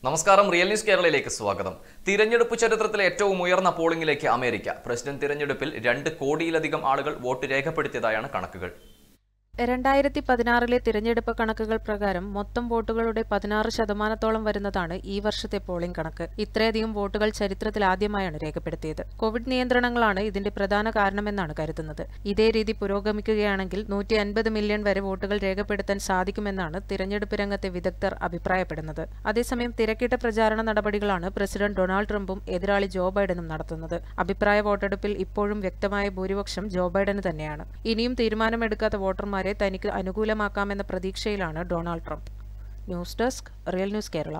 നമസ്കാരം real news കേരളയിലേക്ക് സ്വാഗതം തിരഞ്ഞെടുപ്പ് ചരിത്രത്തിലെ ഏറ്റവും ഉയർന്ന പോളിംഗിലേക്ക് അമേരിക്ക പ്രസിഡന്റ് തിരഞ്ഞെടുപ്പിൽ രണ്ട് കോടിയിലധികം ആളുകൾ വോട്ട് രേഖപ്പെടുത്തിയതായാണ് കണക്കുകൾ രണ്ടായിരത്തി പതിനാറിലെ തിരഞ്ഞെടുപ്പ് കണക്കുകൾ പ്രകാരം മൊത്തം വോട്ടുകളുടെ പതിനാറ് ശതമാനത്തോളം വരുന്നതാണ് ഈ വർഷത്തെ പോളിംഗ് കണക്ക് ഇത്രയധികം വോട്ടുകൾ ചരിത്രത്തിൽ ആദ്യമായാണ് രേഖപ്പെടുത്തിയത് കോവിഡ് നിയന്ത്രണങ്ങളാണ് ഇതിന്റെ പ്രധാന കാരണമെന്നാണ് കരുതുന്നത് ഇതേ രീതി പുരോഗമിക്കുകയാണെങ്കിൽ നൂറ്റി അൻപത് മില്യൺ വരെ വോട്ടുകൾ രേഖപ്പെടുത്താൻ സാധിക്കുമെന്നാണ് തിരഞ്ഞെടുപ്പ് രംഗത്തെ വിദഗ്ധർ അഭിപ്രായപ്പെടുന്നത് അതേസമയം തിരക്കിട്ട പ്രചാരണ നടപടികളാണ് പ്രസിഡന്റ് ഡൊണാൾഡ് ട്രംപും എതിരാളി ജോ ബൈഡനും നടത്തുന്നത് അഭിപ്രായ വോട്ടെടുപ്പിൽ ഇപ്പോഴും വ്യക്തമായ ഭൂരിപക്ഷം ജോ ബൈഡന് തന്നെയാണ് ഇനിയും തീരുമാനമെടുക്കാത്ത വോട്ടർമാരെ തനിക്ക് അനുകൂലമാക്കാമെന്ന പ്രതീക്ഷയിലാണ് Donald Trump news desk real news Kerala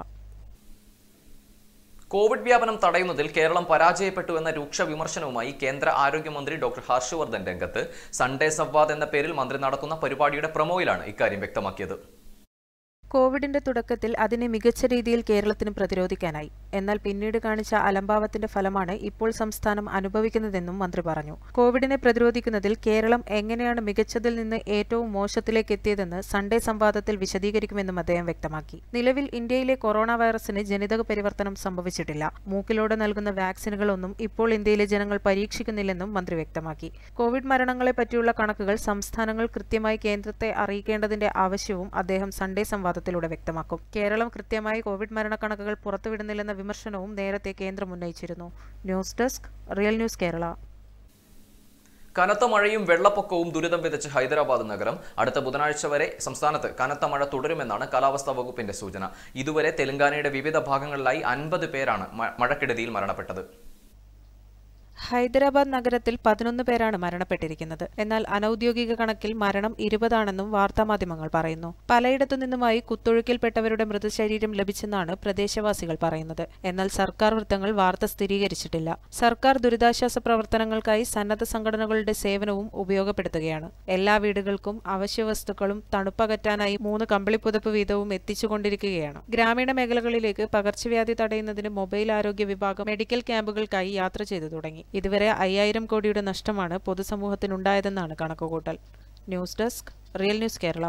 Covid വ്യാപനം തടയുന്നതിൽ കേരളം പരാജയപ്പെട്ടു എന്ന രൂക്ഷ വിമർശനവുമായി കേന്ദ്ര ആരോഗ്യമന്ത്രി ഡോക്ടർ ഹർഷവർദ്ധൻ രംഗത്ത് സൺഡേ സംവാദ് എന്ന പേരിൽ മന്ത്രി നടത്തുന്ന പരിപാടിയുടെ പ്രൊമോയിലാണ് ഇക്കാര്യം വ്യക്തമാക്കിയത് കോവിഡിന്റെ തുടക്കത്തിൽ അതിനെ മികച്ച രീതിയിൽ കേരളത്തിന് പ്രതിരോധിക്കാനായി എന്നാൽ പിന്നീട് കാണിച്ച അലംഭാവത്തിന്റെ ഫലമാണ് ഇപ്പോൾ സംസ്ഥാനം അനുഭവിക്കുന്നതെന്നും മന്ത്രി പറഞ്ഞു കോവിഡിനെ പ്രതിരോധിക്കുന്നതിൽ കേരളം എങ്ങനെയാണ് മികച്ചതിൽ നിന്ന് ഏറ്റവും മോശത്തിലേക്ക് എത്തിയതെന്ന് സൺഡേ സംവാദത്തിൽ വിശദീകരിക്കുമെന്നും അദ്ദേഹം വ്യക്തമാക്കി നിലവിൽ ഇന്ത്യയിലെ കൊറോണ വൈറസിന് ജനിതക പരിവർത്തനം സംഭവിച്ചിട്ടില്ല മൂക്കിലൂടെ നൽകുന്ന വാക്സിനുകളൊന്നും ഇപ്പോൾ ഇന്ത്യയിലെ ജനങ്ങൾ പരീക്ഷിക്കുന്നില്ലെന്നും മന്ത്രി വ്യക്തമാക്കി കോവിഡ് മരണങ്ങളെ പറ്റിയുള്ള കണക്കുകൾ സംസ്ഥാനങ്ങൾ കൃത്യമായി കേന്ദ്രത്തെ അറിയിക്കേണ്ടതിന്റെ ആവശ്യവും അദ്ദേഹം സൺഡേ സംവാദത്തിലൂടെ വ്യക്തമാക്കും കേരളം കൃത്യമായി കോവിഡ് മരണക്കണക്കുകൾ പുറത്തുവിടുന്നില്ലെന്ന വിമർശനവും നേരത്തെ കേന്ദ്രം ഉന്നയിച്ചിരുന്നു news desk real news Kerala കനത്ത മഴയും വെള്ളപ്പൊക്കവും ദുരിതം വിതച്ച് ഹൈദരാബാദ് നഗരം അടുത്ത ബുധനാഴ്ച വരെ സംസ്ഥാനത്ത് കനത്ത മഴ തുടരുമെന്നാണ് കാലാവസ്ഥാ വകുപ്പിന്റെ സൂചന ഇതുവരെ തെലങ്കാനയുടെ വിവിധ ഭാഗങ്ങളിലായി അൻപത് പേരാണ് മ- മഴക്കെടുതിയിൽ മരണപ്പെട്ടത് ഹൈദരാബാദ് നഗരത്തിൽ പതിനൊന്ന് പേരാണ് മരണപ്പെട്ടിരിക്കുന്നത് എന്നാൽ അനൌദ്യോഗിക കണക്കിൽ മരണം ഇരുപതാണെന്നും വാർത്താമാധ്യമങ്ങൾ പറയുന്നു പലയിടത്തു നിന്നുമായി കുത്തൊഴുക്കിൽപ്പെട്ടവരുടെ മൃതശരീരം ലഭിച്ചെന്നാണ് പ്രദേശവാസികൾ പറയുന്നത് എന്നാൽ സർക്കാർ വൃത്തങ്ങൾ വാർത്ത സ്ഥിരീകരിച്ചിട്ടില്ല സർക്കാർ ദുരിതാശ്വാസ പ്രവർത്തനങ്ങൾക്കായി സന്നദ്ധ സംഘടനകളുടെ സേവനവും ഉപയോഗപ്പെടുത്തുകയാണ് എല്ലാ വീടുകൾക്കും അവശ്യ വസ്തുക്കളും തണുപ്പകറ്റാനായി മൂന്ന് കമ്പിളിപ്പുതപ്പ് വീതവും എത്തിച്ചുകൊണ്ടിരിക്കുകയാണ് ഗ്രാമീണ മേഖലകളിലേക്ക് പകർച്ചവ്യാധി തടയുന്നതിന് മൊബൈൽ ആരോഗ്യ വിഭാഗം മെഡിക്കൽ ക്യാമ്പുകൾക്കായി യാത്ര ചെയ്തു തുടങ്ങി ഇതുവരെ അയ്യായിരം കോടിയുടെ നഷ്ടമാണ് പൊതുസമൂഹത്തിനുണ്ടായതെന്നാണ് കണക്കുകൂട്ടൽ news desk real news Kerala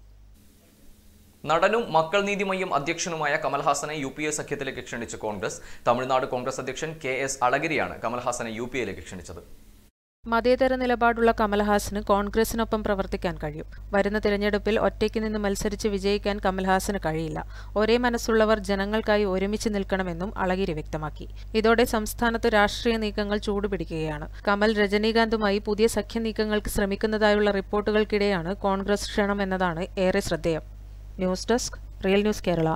നടനും മക്കൾ നീതി മയ്യം അധ്യക്ഷനുമായ കമൽഹാസനെ യു പി എ സഖ്യത്തിലേക്ക് ക്ഷണിച്ച കോൺഗ്രസ് തമിഴ്നാട് കോൺഗ്രസ് അധ്യക്ഷൻ കെ എസ് അളഗിരിയാണ് കമൽഹാസനെ യു പി എയിലേക്ക് ക്ഷണിച്ചത് മതേതര നിലപാടുള്ള കമൽഹാസന് കോൺഗ്രസിനൊപ്പം പ്രവർത്തിക്കാൻ കഴിയും വരുന്ന തിരഞ്ഞെടുപ്പിൽ ഒറ്റയ്ക്ക് നിന്ന് മത്സരിച്ച് വിജയിക്കാൻ കമൽഹാസന് കഴിയില്ല ഒരേ മനസ്സുള്ളവർ ജനങ്ങൾക്കായി ഒരുമിച്ച് നിൽക്കണമെന്നും അളഗിരി വ്യക്തമാക്കി ഇതോടെ സംസ്ഥാനത്ത് രാഷ്ട്രീയ നീക്കങ്ങൾ ചൂടുപിടിക്കുകയാണ് കമൽ രജനീകാന്തുമായി പുതിയ സഖ്യ നീക്കങ്ങൾക്ക് ശ്രമിക്കുന്നതായുള്ള റിപ്പോർട്ടുകൾക്കിടെയാണ് കോൺഗ്രസ് ക്ഷണം എന്നതാണ് ഏറെ ശ്രദ്ധേയം news desk real news Kerala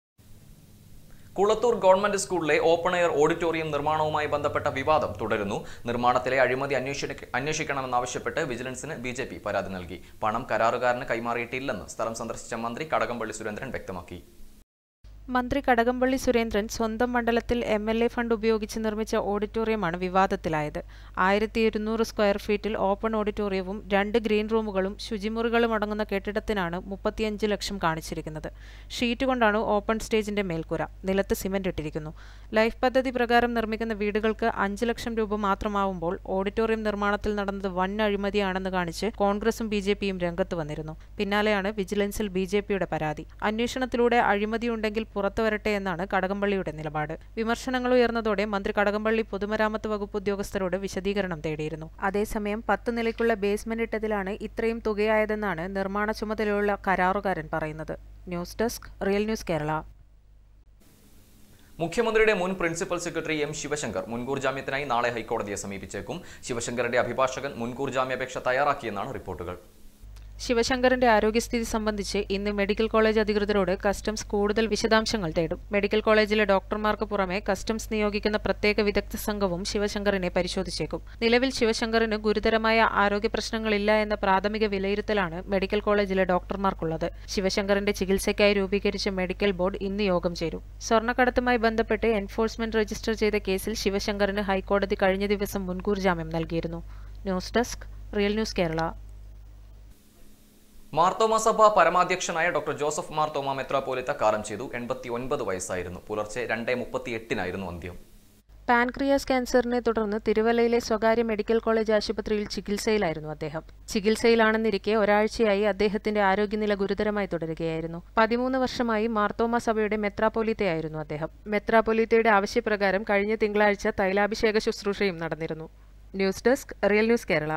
Kulathoor government സ്കൂളിലെ ഓപ്പൺ എയർ ഓഡിറ്റോറിയം നിർമ്മാണവുമായി ബന്ധപ്പെട്ട വിവാദം തുടരുന്നു നിർമ്മാണത്തിലെ അഴിമതി അന്വേഷി- അന്വേഷിക്കണമെന്നാവശ്യപ്പെട്ട് വിജിലൻസിന് ബി പരാതി നൽകി പണം കരാറുകാരന് കൈമാറിയിട്ടില്ലെന്ന് സ്ഥലം സന്ദർശിച്ച മന്ത്രി കടകംപള്ളി സുരേന്ദ്രൻ വ്യക്തമാക്കി മന്ത്രി കടകംപള്ളി സുരേന്ദ്രൻ സ്വന്തം മണ്ഡലത്തിൽ എം എൽ എ ഫണ്ട് ഉപയോഗിച്ച് നിർമ്മിച്ച ഓഡിറ്റോറിയമാണ് വിവാദത്തിലായത് ആയിരത്തി ഇരുന്നൂറ് സ്ക്വയർ ഫീറ്റിൽ ഓപ്പൺ ഓഡിറ്റോറിയവും രണ്ട് ഗ്രീൻ റൂമുകളും ശുചിമുറികളും അടങ്ങുന്ന കെട്ടിടത്തിനാണ് മുപ്പത്തിയഞ്ച് ലക്ഷം കാണിച്ചിരിക്കുന്നത് ഷീറ്റ് കൊണ്ടാണ് ഓപ്പൺ സ്റ്റേജിന്റെ മേൽക്കൂര നിലത്ത് സിമന്റ് ഇട്ടിരിക്കുന്നു ലൈഫ് പദ്ധതി പ്രകാരം നിർമ്മിക്കുന്ന വീടുകൾക്ക് അഞ്ച് ലക്ഷം രൂപ മാത്രമാവുമ്പോൾ ഓഡിറ്റോറിയം നിർമ്മാണത്തിൽ നടന്നത് വൻ അഴിമതിയാണെന്ന് കാണിച്ച് കോൺഗ്രസും ബി ജെ പിയും രംഗത്ത് വന്നിരുന്നു പിന്നാലെയാണ് വിജിലൻസിൽ ബി ജെ പിയുടെ പരാതി അന്വേഷണത്തിലൂടെ അഴിമതിയുണ്ടെങ്കിൽ പുറത്തു വരട്ടെ എന്നാണ് കടകംപള്ളിയുടെ നിലപാട് വിമർശനങ്ങൾ ഉയർന്നതോടെ മന്ത്രി കടകംപള്ളി പൊതുമരാമത്ത് വകുപ്പ് ഉദ്യോഗസ്ഥരോട് വിശദീകരണം തേടിയിരുന്നു അതേസമയം പത്ത് നിലയ്ക്കുള്ള ബേസ്മെന്റ് ഇട്ടതിലാണ് ഇത്രയും തുകയായതെന്നാണ് നിർമ്മാണ ചുമതലയുള്ള കരാറുകാരൻ പറയുന്നത് news desk real news Kerala മുഖ്യമന്ത്രിയുടെ മുൻ പ്രിൻസിപ്പൽ സെക്രട്ടറി എം ശിവശങ്കർ മുൻകൂർ ജാമ്യത്തിനായി നാളെ ഹൈക്കോടതിയെ സമീപിച്ചേക്കും ശിവശങ്കറിന്റെ അഭിഭാഷകൻ മുൻകൂർ ജാമ്യാപേക്ഷ തയ്യാറാക്കിയെന്നാണ് റിപ്പോർട്ടുകൾ ശിവശങ്കറിന്റെ ആരോഗ്യസ്ഥിതി സംബന്ധിച്ച് ഇന്ന് മെഡിക്കൽ കോളേജ് അധികൃതരോട് കസ്റ്റംസ് കൂടുതൽ വിശദാംശങ്ങൾ തേടും മെഡിക്കൽ കോളേജിലെ ഡോക്ടർമാർക്ക് പുറമെ കസ്റ്റംസ് നിയോഗിക്കുന്ന പ്രത്യേക വിദഗ്ധ സംഘവും ശിവശങ്കറിനെ പരിശോധിച്ചേക്കും നിലവിൽ ശിവശങ്കറിന് ഗുരുതരമായ ആരോഗ്യ പ്രശ്നങ്ങളില്ല എന്ന പ്രാഥമിക വിലയിരുത്തലാണ് മെഡിക്കൽ കോളേജിലെ ഡോക്ടർമാർക്കുള്ളത് ശിവശങ്കറിന്റെ ചികിത്സയ്ക്കായി രൂപീകരിച്ച മെഡിക്കൽ ബോർഡ് ഇന്ന് യോഗം ചേരും സ്വർണ്ണക്കടത്തുമായി ബന്ധപ്പെട്ട് എൻഫോഴ്സ്മെന്റ് രജിസ്റ്റർ ചെയ്ത കേസിൽ ശിവശങ്കറിന് ഹൈക്കോടതി കഴിഞ്ഞ ദിവസം മുൻകൂർ ജാമ്യം നൽകിയിരുന്നു news desk real news Kerala Marthoma സഭ പരമാധ്യക്ഷനായ ഡോക്ടർ ജോസഫ് മാർത്തോമ മെത്രാപ്പോലിത്ത കാലം ചെയ്തു എൺപത്തി ഒൻപത് വയസ്സായിരുന്നു പുലർച്ചെ രണ്ടേ മുപ്പത്തി എട്ടിനായിരുന്നു അന്ത്യം പാൻക്രിയാസ് ക്യാൻസറിനെ തുടർന്ന് തിരുവല്ലയിലെ സ്വകാര്യ മെഡിക്കൽ കോളേജ് ആശുപത്രിയിൽ ചികിത്സയിലായിരുന്നു അദ്ദേഹം ചികിത്സയിലാണെന്നിരിക്കെ ഒരാഴ്ചയായി അദ്ദേഹത്തിന്റെ ആരോഗ്യനില ഗുരുതരമായി തുടരുകയായിരുന്നു പതിമൂന്ന് വർഷമായി മാർത്തോമ സഭയുടെ മെത്രാപ്പൊലീത്തയായിരുന്നു അദ്ദേഹം മെത്രാപ്പൊലീത്തയുടെ ആവശ്യപ്രകാരം കഴിഞ്ഞ തിങ്കളാഴ്ച തൈലാഭിഷേക ശുശ്രൂഷയും നടന്നിരുന്നു news desk real news Kerala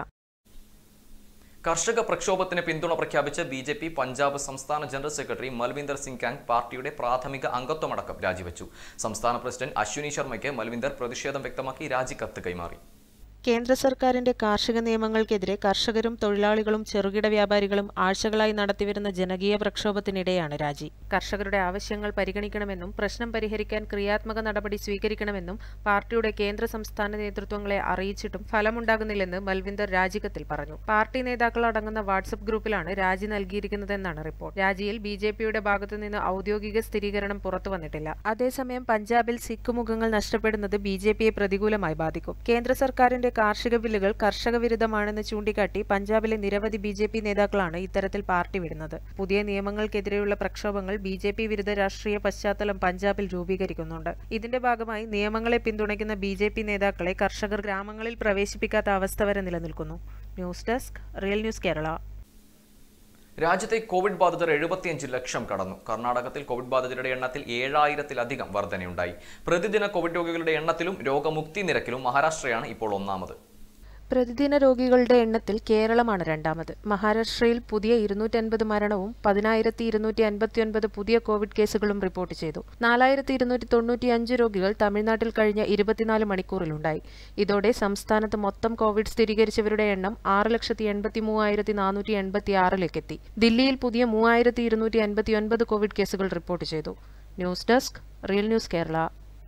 കർഷക പ്രക്ഷോഭത്തിന് പിന്തുണ പ്രഖ്യാപിച്ച് ബി ജെ പി പഞ്ചാബ് സംസ്ഥാന ജനറൽ സെക്രട്ടറി മൽവിന്ദർ സിംഗ് കാങ് പാർട്ടിയുടെ പ്രാഥമിക അംഗത്വമടക്കം രാജിവെച്ചു സംസ്ഥാന പ്രസിഡന്റ് അശ്വിനി ശർമ്മയ്ക്ക് മൽവിന്ദർ പ്രതിഷേധം വ്യക്തമാക്കി രാജിക്കത്ത് കൈമാറി കേന്ദ്ര സർക്കാരിന്റെ കാർഷിക നിയമങ്ങൾക്കെതിരെ കർഷകരും തൊഴിലാളികളും ചെറുകിട വ്യാപാരികളും ആഴ്ചകളായി നടത്തിവരുന്ന ജനകീയ പ്രക്ഷോഭത്തിനിടെയാണ് രാജി കർഷകരുടെ ആവശ്യങ്ങൾ പരിഗണിക്കണമെന്നും പ്രശ്നം പരിഹരിക്കാൻ ക്രിയാത്മക നടപടി സ്വീകരിക്കണമെന്നും പാർട്ടിയുടെ കേന്ദ്ര സംസ്ഥാന നേതൃത്വങ്ങളെ അറിയിച്ചിട്ടും ഫലമുണ്ടാകുന്നില്ലെന്ന് മൽവിന്ദർ രാജിക്കത്തിൽ പറഞ്ഞു പാർട്ടി നേതാക്കൾ അടങ്ങുന്ന വാട്സപ്പ് ഗ്രൂപ്പിലാണ് രാജി നൽകിയിരിക്കുന്നതെന്നാണ് റിപ്പോർട്ട് രാജിയിൽ ബി ജെ പിയുടെ ഭാഗത്തുനിന്ന് ഔദ്യോഗിക സ്ഥിരീകരണം പുറത്തു വന്നിട്ടില്ല അതേസമയം പഞ്ചാബിൽ സിഖ് മുഖങ്ങൾ നഷ്ടപ്പെടുന്നത് ബി ജെ പിയെ പ്രതികൂലമായി ബാധിക്കും കേന്ദ്ര സർക്കാരിന്റെ കാർഷിക ബില്ലുകൾ കർഷക വിരുദ്ധമാണെന്ന് ചൂണ്ടിക്കാട്ടി പഞ്ചാബിലെ നിരവധി ബി ജെ പി നേതാക്കളാണ് ഇത്തരത്തിൽ പാർട്ടി വിടുന്നത് പുതിയ നിയമങ്ങൾക്കെതിരെയുള്ള പ്രക്ഷോഭങ്ങൾ ബി ജെ പി വിരുദ്ധ രാഷ്ട്രീയ പശ്ചാത്തലം പഞ്ചാബിൽ രൂപീകരിക്കുന്നുണ്ട് ഇതിന്റെ ഭാഗമായി നിയമങ്ങളെ പിന്തുണയ്ക്കുന്ന ബി ജെ പി നേതാക്കളെ കർഷകർ ഗ്രാമങ്ങളിൽ പ്രവേശിപ്പിക്കാത്ത അവസ്ഥ വരെ നിലനിൽക്കുന്നു news desk real news Kerala രാജ്യത്തെ കോവിഡ് ബാധിതർ എഴുപത്തിയഞ്ച് ലക്ഷം കടന്നു കർണാടകത്തിൽ കോവിഡ് ബാധിതരുടെ എണ്ണത്തിൽ ഏഴായിരത്തിലധികം വർധനയുണ്ടായി പ്രതിദിന കോവിഡ് രോഗികളുടെ എണ്ണത്തിലും രോഗമുക്തി നിരക്കിലും മഹാരാഷ്ട്രയാണ് ഇപ്പോൾ ഒന്നാമത് പ്രതിദിന രോഗികളുടെ എണ്ണത്തിൽ കേരളമാണ് രണ്ടാമത് മഹാരാഷ്ട്രയിൽ പുതിയ ഇരുന്നൂറ്റൻപത് മരണവും പതിനായിരത്തി ഇരുന്നൂറ്റി അൻപത്തിയൊൻപത് പുതിയ കോവിഡ് കേസുകളും റിപ്പോർട്ട് ചെയ്തു നാലായിരത്തി ഇരുന്നൂറ്റി തൊണ്ണൂറ്റിയഞ്ച് രോഗികൾ തമിഴ്നാട്ടിൽ കഴിഞ്ഞ ഇരുപത്തിനാല് മണിക്കൂറിലുണ്ടായി ഇതോടെ സംസ്ഥാനത്ത് മൊത്തം കോവിഡ് സ്ഥിരീകരിച്ചവരുടെ എണ്ണം ആറ് ലക്ഷത്തി എൺപത്തി മൂവായിരത്തി നാനൂറ്റി എൺപത്തി ആറിലേക്കെത്തി ദില്ലിയിൽ പുതിയ മൂവായിരത്തി ഇരുന്നൂറ്റി അൻപത്തിയൊൻപത് കോവിഡ് കേസുകൾ റിപ്പോർട്ട് ചെയ്തു news desk real news Kerala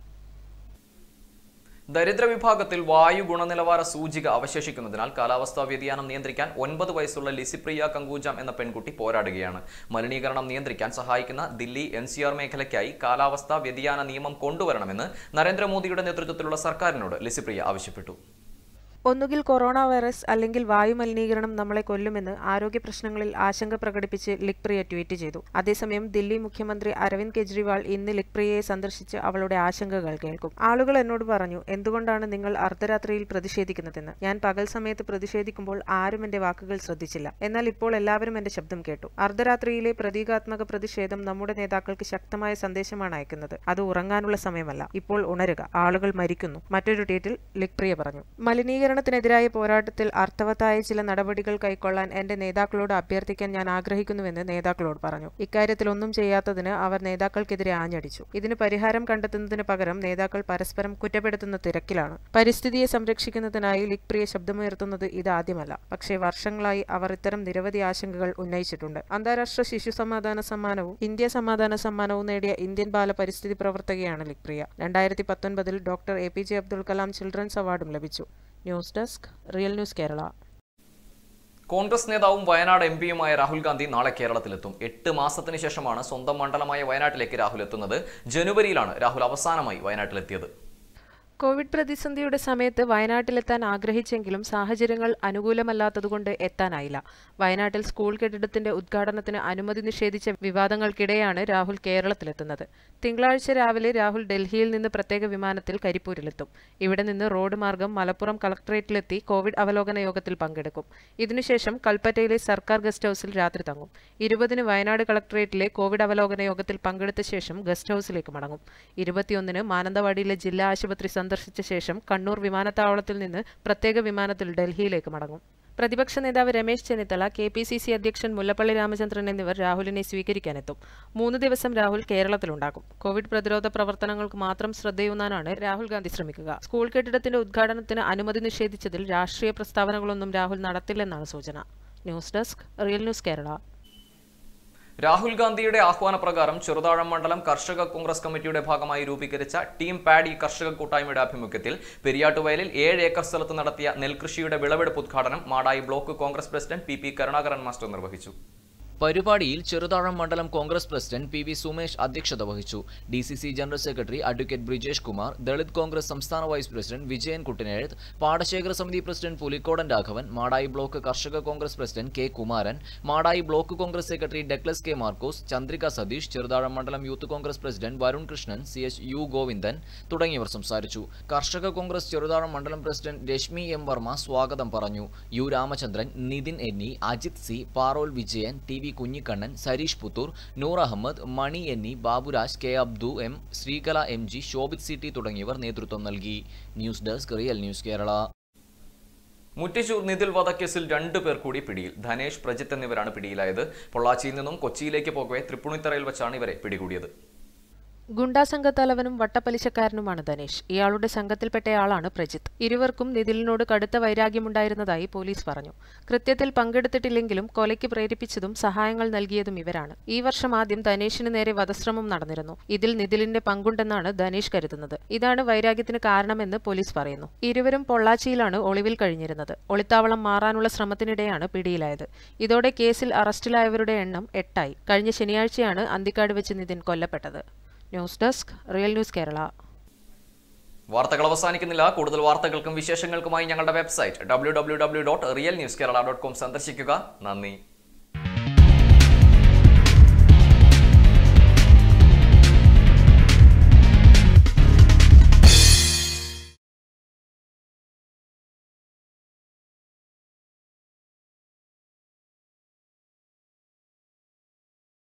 ദരിദ്ര വിഭാഗത്തിൽ വായു ഗുണനിലവാര സൂചിക അവശേഷിക്കുന്നതിനാൽ കാലാവസ്ഥാ വ്യതിയാനം നിയന്ത്രിക്കാൻ ഒൻപത് വയസ്സുള്ള ലിസിപ്രിയ കങ്കൂജാം എന്ന പെൺകുട്ടി പോരാടുകയാണ് മലിനീകരണം നിയന്ത്രിക്കാൻ സഹായിക്കുന്ന ദില്ലി എൻ സി ആർ മേഖലയ്ക്കായി കാലാവസ്ഥാ വ്യതിയാന നിയമം കൊണ്ടുവരണമെന്ന് നരേന്ദ്രമോദിയുടെ നേതൃത്വത്തിലുള്ള സർക്കാരിനോട് ലിസിപ്രിയ ആവശ്യപ്പെട്ടു ഒന്നുകിൽ കൊറോണ വൈറസ് അല്ലെങ്കിൽ വായു മലിനീകരണം നമ്മളെ കൊല്ലുമെന്ന് ആരോഗ്യ പ്രശ്നങ്ങളിൽ ആശങ്ക പ്രകടിപ്പിച്ച് ലിക്പ്രിയ ട്വീറ്റ് ചെയ്തു അതേസമയം ദില്ലി മുഖ്യമന്ത്രി അരവിന്ദ് കെജ്രിവാൾ ഇന്ന് ലിക്പ്രിയയെ സന്ദർശിച്ച് അവളുടെ ആശങ്കകൾ കേൾക്കും ആളുകൾ എന്നോട് പറഞ്ഞു എന്തുകൊണ്ടാണ് നിങ്ങൾ അർദ്ധരാത്രിയിൽ പ്രതിഷേധിക്കുന്നതെന്ന് ഞാൻ പകൽ സമയത്ത് പ്രതിഷേധിക്കുമ്പോൾ ആരും എന്റെ വാക്കുകൾ ശ്രദ്ധിച്ചില്ല എന്നാൽ ഇപ്പോൾ എല്ലാവരും എന്റെ ശബ്ദം കേട്ടു അർദ്ധരാത്രിയിലെ പ്രതീകാത്മക പ്രതിഷേധം നമ്മുടെ നേതാക്കൾക്ക് ശക്തമായ സന്ദേശമാണ് അയക്കുന്നത് അത് ഉറങ്ങാനുള്ള സമയമല്ല ഇപ്പോൾ ഉണരുക ആളുകൾ മരിക്കുന്നു മറ്റൊരു ട്വീറ്റിൽ ലിക്പ്രിയ പറഞ്ഞു മലിനീകരണത്തിനെതിരായ പോരാട്ടത്തിൽ അർത്ഥവത്തായ ചില നടപടികൾ കൈക്കൊള്ളാൻ എന്റെ നേതാക്കളോട് അഭ്യർത്ഥിക്കാൻ ഞാൻ ആഗ്രഹിക്കുന്നുവെന്ന് നേതാക്കളോട് പറഞ്ഞു ഇക്കാര്യത്തിൽ ഒന്നും ചെയ്യാത്തതിന് അവർ നേതാക്കൾക്കെതിരെ ആഞ്ഞടിച്ചു ഇതിന് പരിഹാരം കണ്ടെത്തുന്നതിന് പകരം നേതാക്കൾ പരസ്പരം കുറ്റപ്പെടുത്തുന്ന തിരക്കിലാണ് പരിസ്ഥിതിയെ സംരക്ഷിക്കുന്നതിനായി ലിക്പ്രിയ ശബ്ദമുയർത്തുന്നത് ഇതാദ്യമല്ല പക്ഷേ വർഷങ്ങളായി അവർ ഇത്തരം നിരവധി ആശങ്കകൾ ഉന്നയിച്ചിട്ടുണ്ട് അന്താരാഷ്ട്ര ശിശു സമാധാന സമ്മാനവും ഇന്ത്യ സമാധാന സമ്മാനവും നേടിയ ഇന്ത്യൻ ബാല പരിസ്ഥിതി പ്രവർത്തകയാണ് ലിക്പ്രിയ രണ്ടായിരത്തി പത്തൊൻപതിൽ doctor A P J Abdul Kalam children's അവാർഡും ലഭിച്ചു news desk real news Kerala Congress നേതാവും വയനാട് എം പിയുമായ രാഹുൽ ഗാന്ധി നാളെ കേരളത്തിലെത്തും എട്ട് മാസത്തിന് ശേഷമാണ് സ്വന്തം മണ്ഡലമായ വയനാട്ടിലേക്ക് രാഹുൽ എത്തുന്നത് ജനുവരിയിലാണ് രാഹുൽ അവസാനമായി വയനാട്ടിലെത്തിയത് കോവിഡ് പ്രതിസന്ധിയുടെ സമയത്ത് വയനാട്ടിലെത്താൻ ആഗ്രഹിച്ചെങ്കിലും സാഹചര്യങ്ങൾ അനുകൂലമല്ലാത്തതുകൊണ്ട് എത്താനായില്ല വയനാട്ടിൽ സ്കൂൾ കെട്ടിടത്തിന്റെ ഉദ്ഘാടനത്തിന് അനുമതി നിഷേധിച്ച വിവാദങ്ങൾക്കിടെയാണ് രാഹുൽ കേരളത്തിലെത്തുന്നത് തിങ്കളാഴ്ച രാവിലെ രാഹുൽ ഡൽഹിയിൽ നിന്ന് പ്രത്യേക വിമാനത്തിൽ കരിപ്പൂരിലെത്തും ഇവിടെ നിന്ന് റോഡ് മാർഗം മലപ്പുറം കളക്ടറേറ്റിലെത്തി കോവിഡ് അവലോകന യോഗത്തിൽ പങ്കെടുക്കും ഇതിനുശേഷം കൽപ്പറ്റയിലെ സർക്കാർ ഗസ്റ്റ് ഹൌസിൽ രാത്രി തങ്ങും ഇരുപതിന് വയനാട് കളക്ടറേറ്റിലെ കോവിഡ് അവലോകന യോഗത്തിൽ പങ്കെടുത്ത ശേഷം ഗസ്റ്റ് ഹൌസിലേക്ക് മടങ്ങും ഇരുപത്തിയൊന്നിന് മാനന്തവാടിയിലെ ജില്ലാ ആശുപത്രി സന്ദർശിച്ച ശേഷം കണ്ണൂർ വിമാനത്താവളത്തിൽ നിന്ന് പ്രത്യേക വിമാനത്തിൽ ഡൽഹിയിലേക്ക് മടങ്ങും പ്രതിപക്ഷ നേതാവ് Ramesh Chennithala K P C C അധ്യക്ഷൻ മുല്ലപ്പള്ളി രാമചന്ദ്രൻ എന്നിവർ രാഹുലിനെ സ്വീകരിക്കാനെത്തും മൂന്ന് ദിവസം രാഹുൽ കേരളത്തിലുണ്ടാകും കോവിഡ് പ്രതിരോധ പ്രവർത്തനങ്ങൾക്ക് മാത്രം ശ്രദ്ധയൂന്നാനാണ് രാഹുൽ ഗാന്ധി ശ്രമിക്കുക സ്കൂൾ കെട്ടിടത്തിന്റെ ഉദ്ഘാടനത്തിന് അനുമതി നിഷേധിച്ചതിൽ രാഷ്ട്രീയ പ്രസ്താവനകളൊന്നും രാഹുൽ നടത്തില്ലെന്നാണ് സൂചന news desk real news Kerala Rahul ഗാന്ധിയുടെ ആഹ്വാനപ്രകാരം ചെറുതാഴം മണ്ഡലം കർഷക കോൺഗ്രസ് കമ്മിറ്റിയുടെ ഭാഗമായി രൂപീകരിച്ച ടീം പാഡി കർഷക കൂട്ടായ്മയുടെ ആഭിമുഖ്യത്തിൽ പെരിയാട്ടുവയലിൽ ഏഴ് ഏക്കർ സ്ഥലത്ത് നടത്തിയ നെൽകൃഷിയുടെ വിളവെടുപ്പ് ഉദ്ഘാടനം Madayi block Congress president P P Karunakaran master നിർവഹിച്ചു പരിപാടിയിൽ ചെറുതാഴം മണ്ഡലം Congress president P V Sumesh അധ്യക്ഷത വഹിച്ചു D C C general secretary advocate Brijesh Kumar Dalit Congress സംസ്ഥാന വൈസ് പ്രസിഡന്റ് വിജയൻ കുട്ടിനെഴുത്ത് പാടശേഖര സമിതി പ്രസിഡന്റ് പുലിക്കോടൻ രാഘവൻ മാടായി ബ്ലോക്ക് കർഷക Congress president K Kumaran Madayi block Congress secretary Declus K Markose Chandrika Satheesh Cheruthazham മണ്ഡലം youth Congress president Varun Krishnan C H U Govindan തുടങ്ങിയവർ സംസാരിച്ചു കർഷക കോൺഗ്രസ് ചെറുതാഴം മണ്ഡലം പ്രസിഡന്റ് രശ്മി എം വർമ്മ സ്വാഗതം പറഞ്ഞു യു രാമചന്ദ്രൻ നിതിൻ എന്നി Ajith C Parol Vijayan T V Kunhikannan Sareesh Puthoor Noor Ahammed Mani എന്നി Baburaj K Abdu M Sreekala M G Shobhith C T തുടങ്ങിയവർ നേതൃത്വം നൽകി news desk real news Kerala Muttichur Nithil വധക്കേസിൽ രണ്ടു പേർ കൂടി പിടിയിൽ ധനേഷ് പ്രജിത്ത് എന്നിവരാണ് പിടിയിലായത് പൊള്ളാച്ചിയിൽ നിന്നും കൊച്ചിയിലേക്ക് പോകവെ തൃപ്പുണിത്തറയിൽ വെച്ചാണ് ഇവരെ പിടികൂടിയത് ഗുണ്ടാ സംഘത്തലവനും വട്ടപ്പലിശക്കാരനുമാണ് ധനേഷ് ഇയാളുടെ സംഘത്തിൽപ്പെട്ടയാളാണ് പ്രജിത്ത് ഇരുവർക്കും നിതിലിനോട് കടുത്ത വൈരാഗ്യമുണ്ടായിരുന്നതായി പോലീസ് പറഞ്ഞു കൃത്യത്തിൽ പങ്കെടുത്തിട്ടില്ലെങ്കിലും കൊലയ്ക്ക് പ്രേരിപ്പിച്ചതും സഹായങ്ങൾ നൽകിയതും ഇവരാണ് ഈ വർഷം ആദ്യം ധനേഷിന് നേരെ വധശ്രമം നടന്നിരുന്നു ഇതിൽ നിതിലിന്റെ പങ്കുണ്ടെന്നാണ് ധനേഷ് കരുതുന്നത് ഇതാണ് വൈരാഗ്യത്തിന് കാരണമെന്ന് പോലീസ് പറയുന്നു ഇരുവരും പൊള്ളാച്ചിയിലാണ് ഒളിവിൽ കഴിഞ്ഞിരുന്നത് ഒളിത്താവളം മാറാനുള്ള ശ്രമത്തിനിടെയാണ് പിടിയിലായത് ഇതോടെ കേസിൽ അറസ്റ്റിലായവരുടെ എണ്ണം എട്ടായി കഴിഞ്ഞ ശനിയാഴ്ചയാണ് അന്തിക്കാട് വെച്ച് നിതിൻ കൊല്ലപ്പെട്ടത് news desk real news Kerala വാർത്തകൾ അവസാനിക്കുന്നില്ല കൂടുതൽ വാർത്തകൾക്കും വിശേഷങ്ങൾക്കുമായി ഞങ്ങളുടെ website W W W dot real news Kerala dot com സന്ദർശിക്കുക നന്ദി